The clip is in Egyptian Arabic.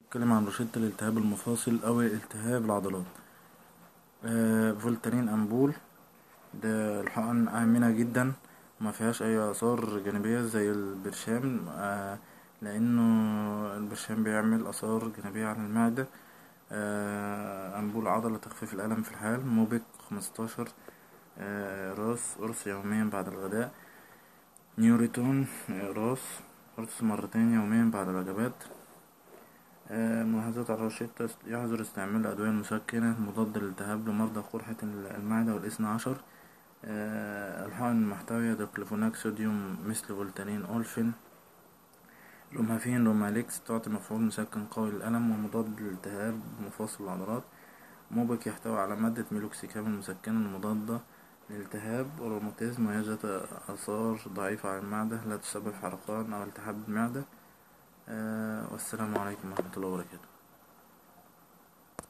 نتكلم عن روشتة الالتهاب المفاصل أو التهاب العضلات آه، فولتارين أمبول ده الحقن آمنة جدا مفيهاش أي آثار جانبية زي البرشام آه، لأنه البرشام بيعمل آثار جانبية على المعدة آه، أمبول عضلة تخفيف الألم في الحال موبك خمستاشر راس قرص يوميا بعد الغداء نيوريتون راس قرص مرتين يوميا بعد الوجبات ملاحظات على الروشتة يحظر استعمال الأدوية المسكنة مضاد للالتهاب لمرضى قرحة المعدة والإثنى عشر الحقن المحتوية ديكلوفيناك صوديوم مثل فولتارين أولفين رومافين روماليكس تعطي مفعول مسكن قوي للألم ومضاد للالتهاب بمفاصل العضلات موبك يحتوي على مادة ميلوكسيكام المسكنة المضادة للالتهاب والروماتيزم وهي ذات آثار ضعيفة على المعدة لا تسبب حرقان أو التهاب المعدة والسلام عليكم ورحمة الله وبركاته